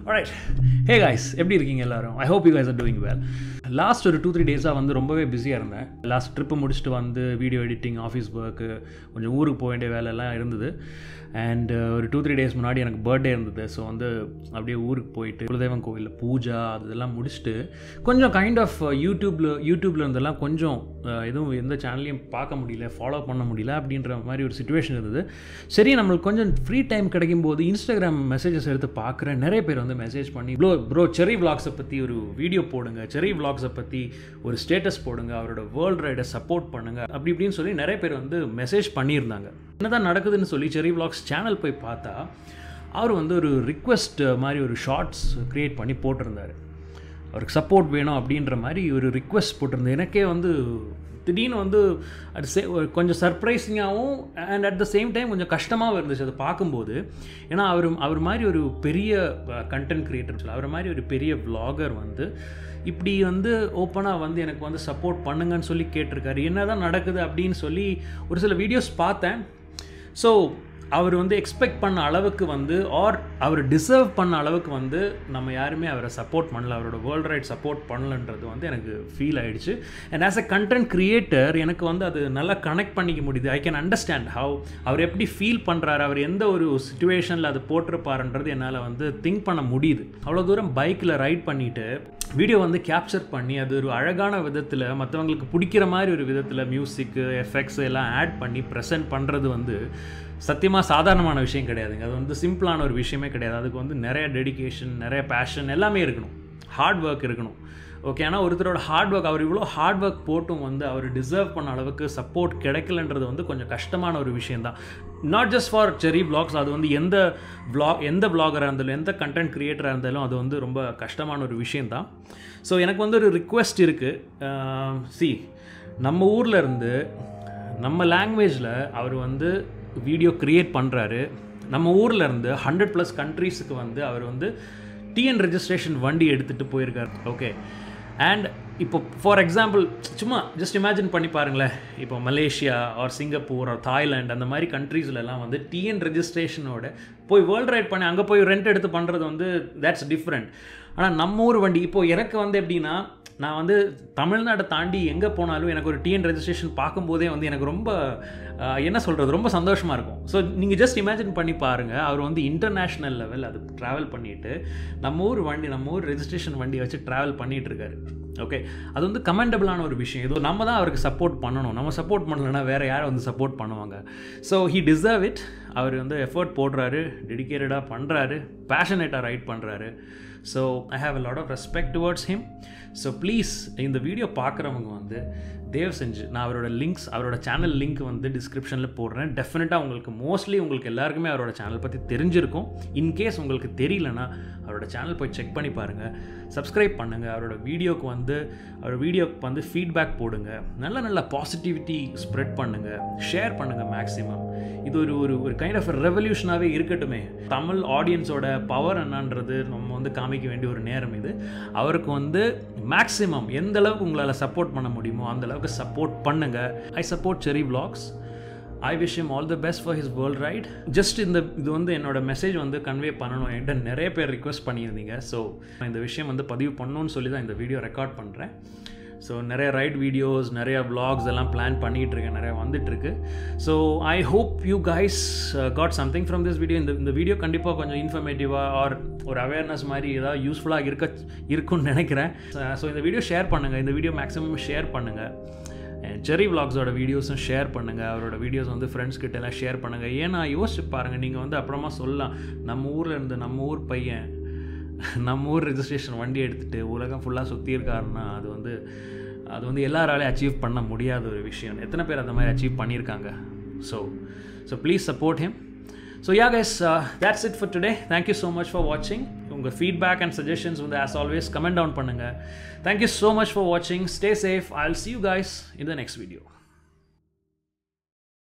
alright hey guys எப்படி இருக்கீங்க எல்லாரும் I hope you guys are doing well last ஒரு டூ த்ரீ டேஸாக வந்து ரொம்பவே பிஸியாக இருந்தேன் லாஸ்ட் ட்ரிப்பு முடிச்சுட்டு வந்து வீடியோ எடிட்டிங் ஆஃபீஸ் ஒர்க்கு கொஞ்சம் ஊருக்கு போக வேண்டிய வேலையெல்லாம் இருந்தது அண்ட் ஒரு டூ த்ரீ டேஸ் முன்னாடி எனக்கு பர்த்டே இருந்தது ஸோ வந்து அப்படியே ஊருக்கு போயிட்டு குலதெய்வம் கோவிலில் பூஜா அதெல்லாம் முடிச்சுட்டு கொஞ்சம் கைண்ட் ஆஃப் யூடியூப்பில் யூடியூப்பில் இருந்தெல்லாம் கொஞ்சம் அஹ், எதுவும் எந்த சேனல்லையும் பார்க்க முடியல ஃபாலோ பண்ண முடியல அப்படின்ற மாதிரி ஒரு சுச்சுவேஷன் இருந்தது சரி நம்மளுக்கு கொஞ்சம் ஃப்ரீ டைம் கிடைக்கும் போது இன்ஸ்டாகிராம் மெசேஜஸ் எடுத்து பார்க்குறேன் நிறைய பேர் வந்து மெசேஜ் பண்ணி ப்ரோ ப்ரோ செரி vlogs-அ பற்றி ஒரு வீடியோ போடுங்க செரி vlogs-அ பற்றி ஒரு ஸ்டேட்டஸ் போடுங்க அவரோட வேர்ல்ட் ரைடை சப்போர்ட் பண்ணுங்க அப்படி இப்படின்னு சொல்லி நிறைய பேர் வந்து மெசேஜ் பண்ணியிருந்தாங்க என்னதான் நடக்குதுன்னு சொல்லி செரி vlogs சேனல் போய் பார்த்தா அவர் வந்து ஒரு ரிக்வெஸ்ட் மாதிரி ஒரு ஷார்ட்ஸ் க்ரியேட் பண்ணி போட்டிருந்தாரு அவருக்கு சப்போர்ட் வேணும் அப்படின்ற மாதிரி ஒரு ரிக்வெஸ்ட் போட்டிருந்தேன் எனக்கே வந்து திடீர்னு வந்து அது சே ஒரு கொஞ்சம் சர்ப்ரைசிங்காகவும் and at the same time கொஞ்சம் கஷ்டமாகவும் இருந்துச்சு அதை பார்க்கும்போது ஏன்னா அவர் அவர் மாதிரி ஒரு பெரிய கண்டென்ட் கிரியேட்டர் அவர் மாதிரி ஒரு பெரிய vlogger வந்து இப்படி வந்து ஓப்பனாக வந்து எனக்கு வந்து சப்போர்ட் பண்ணுங்கன்னு சொல்லி கேட்டிருக்காரு என்ன தான் நடக்குது அப்படின்னு சொல்லி ஒரு சில வீடியோஸ் பார்த்தேன் ஸோ அவர் வந்து எக்ஸ்பெக்ட் பண்ண அளவுக்கு வந்து ஆர் அவர் டிசர்வ் பண்ண அளவுக்கு வந்து நம்ம யாருமே அவரை சப்போர்ட் பண்ணல அவரோட வேர்ல்ட் ரைட் சப்போர்ட் பண்ணலன்றது வந்து எனக்கு ஃபீல் ஆயிடுச்சு and as a content creator எனக்கு வந்து அது நல்லா கனெக்ட் பண்ணிக்க முடியுது ஐ கேன் அண்டர்ஸ்டாண்ட் ஹவ் அவர் எப்படி ஃபீல் பண்ணுறாரு அவர் எந்த ஒரு சுச்சுவேஷனில் அது போட்டிருப்பாருன்றது என்னால் வந்து திங்க் பண்ண முடியுது அவ்வளோ தூரம் பைக்கில் ரைட் பண்ணிவிட்டு வீடியோ வந்து கேப்சர் பண்ணி அது ஒரு அழகான விதத்தில் மற்றவங்களுக்கு பிடிக்கிற மாதிரி ஒரு விதத்தில் மியூசிக்கு எஃபெக்ட்ஸ் எல்லாம் ஆட் பண்ணி ப்ரெசென்ட் பண்ணுறது வந்து சத்தியமாக சாதாரணமான விஷயம் கிடையாதுங்க அது வந்து சிம்பிளான ஒரு விஷயமே கிடையாது அதுக்கு வந்து நிறைய டெடிகேஷன் நிறைய பேஷன் எல்லாமே இருக்கணும் ஹார்ட் ஒர்க் இருக்கணும் ஓகே ஆனால் ஒருத்தரோட ஹார்ட் ஒர்க் அவர் இவ்வளோ ஹார்ட் ஒர்க் போட்டும் வந்து அவர் டிசர்வ் பண்ண அளவுக்கு சப்போர்ட் கிடைக்கலன்றது வந்து கொஞ்சம் கஷ்டமான ஒரு விஷயந்தான் not just for Cherry vlogs அது வந்து எந்த vlog எந்த vlogger-ஆ இருந்தாலும் எந்த கண்டென்ட் கிரியேட்டராக இருந்தாலும் அது வந்து ரொம்ப கஷ்டமான ஒரு விஷயந்தான் ஸோ எனக்கு வந்து ஒரு ரிக்வெஸ்ட் இருக்குது சி நம்ம ஊரில் இருந்து நம்ம லாங்குவேஜில் அவர் வந்து வீடியோ க்ரியேட் பண்ணுறாரு நம்ம ஊரில் இருந்து ஹண்ட்ரட் ப்ளஸ் கண்ட்ரீஸுக்கு வந்து அவர் வந்து டிஎன் ரெஜிஸ்ட்ரேஷன் வண்டி எடுத்துகிட்டு போயிருக்கார் ஓகே அண்ட் இப்போ ஃபார் எக்ஸாம்பிள் சும்மா ஜஸ்ட் இமேஜின் பண்ணி பாருங்களேன் இப்போ Malaysia or Singapore or Thailand அந்த மாதிரி கண்ட்ரீஸ்லலாம் வந்து டிஎன் ரெஜிஸ்ட்ரேஷனோட போய் வேர்ல்ட் ரைட் பண்ணி அங்கே போய் ரெண்ட் எடுத்து பண்ணுறது வந்து தேட்ஸ் டிஃப்ரெண்ட் ஆனால் நம்ம ஊர் வண்டி இப்போது எனக்கு வந்து எப்படின்னா நான் வந்து தமிழ்நாட்டை தாண்டி எங்கே போனாலும் எனக்கு ஒரு டிஎன் ரெஜிஸ்ட்ரேஷன் பார்க்கும்போதே வந்து எனக்கு ரொம்ப ஆஹ், என்ன சொல்கிறது ரொம்ப சந்தோஷமாக இருக்கும் ஸோ நீங்கள் ஜஸ்ட் இமேஜின் பண்ணி பாருங்கள் அவர் வந்து இன்டர்நேஷ்னல் லெவல் அது ட்ராவல் பண்ணிட்டு நம்ம ஊர் வண்டி நம்ம ஊர் ரெஜிஸ்ட்ரேஷன் வண்டியை வச்சு ட்ராவல் பண்ணிட்டு இருக்காரு ஓகே அது வந்து கமெண்டபிளான ஒரு விஷயம் ஏதோ நம்ம தான் அவருக்கு சப்போர்ட் பண்ணணும் நம்ம சப்போர்ட் பண்ணலைன்னா வேறு யாரை வந்து சப்போர்ட் பண்ணுவாங்க ஸோ ஹி டிசர்வ் இட் அவர் வந்து எஃபர்ட் போடுறாரு டெடிக்கேட்டடாக பண்ணுறாரு பேஷனேட்டாக ரைட் பண்ணுறாரு so I have a lot of respect towards him so please இந்த வீடியோ பார்க்குறவங்க வந்து தயவு செஞ்சு நான் அவரோட லிங்க்ஸ் அவரோட சேனல் லிங்க் வந்து டிஸ்கிரிப்ஷனில் போடுறேன் டெஃபினட்டாக உங்களுக்கு மோஸ்ட்லி உங்களுக்கு எல்லாருக்குமே அவரோட சேனல் பற்றி தெரிஞ்சிருக்கும் இன்கேஸ் உங்களுக்கு தெரியலனா அவரோட சேனல் போய் செக் பண்ணி பாருங்கள் சப்ஸ்கிரைப் பண்ணுங்கள் அவரோட வீடியோக்கு வந்து அவர் வீடியோக்கு வந்து ஃபீட்பேக் போடுங்க நல்ல நல்ல பாசிட்டிவிட்டி ஸ்ப்ரெட் பண்ணுங்கள் ஷேர் பண்ணுங்கள் மேக்ஸிமம் இது ஒரு ஒரு ஒரு கைண்ட் ஆஃப் ரெவல்யூஷனாகவே இருக்கட்டுமே தமிழ் ஆடியன்ஸோட பவர் என்னன்றது நம்ம வந்து காமிக்க வேண்டிய ஒரு நேரம் இது அவருக்கு வந்து மேக்ஸிமம் எந்த அளவுக்கு உங்களால் சப்போர்ட் பண்ண முடியுமோ அந்த அளவுக்கு சப்போர்ட் பண்ணுங்கள் I support Cherry vlogs I wish him all the best for his world ride just இந்த இது வந்து என்னோட மெசேஜ் வந்து கன்வே பண்ணணும் என்கிட்ட நிறைய பேர் ரிக்வெஸ்ட் பண்ணியிருந்தீங்க ஸோ இந்த விஷயம் வந்து பதிவு பண்ணணும்னு சொல்லி தான் இந்த வீடியோ ரெக்கார்ட் பண்ணுறேன் ஸோ நிறைய ரைட் வீடியோஸ் நிறைய vlogs எல்லாம் பிளான் பண்ணிகிட்டு இருக்கேன் நிறைய வந்துட்டுருக்கு so I hope you guys got something from this video இந்த இந்த வீடியோ கண்டிப்பாக கொஞ்சம் இன்ஃபர்மேட்டிவாக ஆர் ஒரு அவேர்னஸ் மாதிரி ஏதாவது யூஸ்ஃபுல்லாக இருக்க இருக்கும்னு நினைக்கிறேன் ஸோ இந்த வீடியோ ஷேர் பண்ணுங்கள் இந்த வீடியோ மேக்ஸிமம் ஷேர் பண்ணுங்கள் ஜெரி விலாக்ஸோட வீடியோஸும் ஷேர் பண்ணுங்கள் அவரோட வீடியோஸ் வந்து ஃப்ரெண்ட்ஸ் கிட்ட எல்லாம் ஷேர் பண்ணுங்கள் ஏன்னா யோசிச்சு பாருங்கள் நீங்கள் வந்து அப்புறமா சொல்லலாம் நம்ம ஊரில் இருந்து நம்ம ஊர் பையன் நம்ம ஊர் ரெஜிஸ்ட்ரேஷன் வண்டி எடுத்துகிட்டு உலகம் ஃபுல்லாக சுற்றி இருக்காருன்னா அது வந்து அது வந்து எல்லாராலையும் அச்சீவ் பண்ண முடியாத ஒரு விஷயம் எத்தனை பேர் அந்த மாதிரி அச்சீவ் பண்ணியிருக்காங்க so so please support him so yeah guys that's it for today thank you so much for வாட்சிங் உங்கள் ஃபீட்பேக் அண்ட் சஜஷன்ஸ் வந்து ஆஸ் ஆல்வேஸ் கமெண்ட் டவுன் பண்ணுங்கள் தேங்க்யூ ஸோ மச் ஃபார் வாட்சிங் stay safe I will see you guys in the next video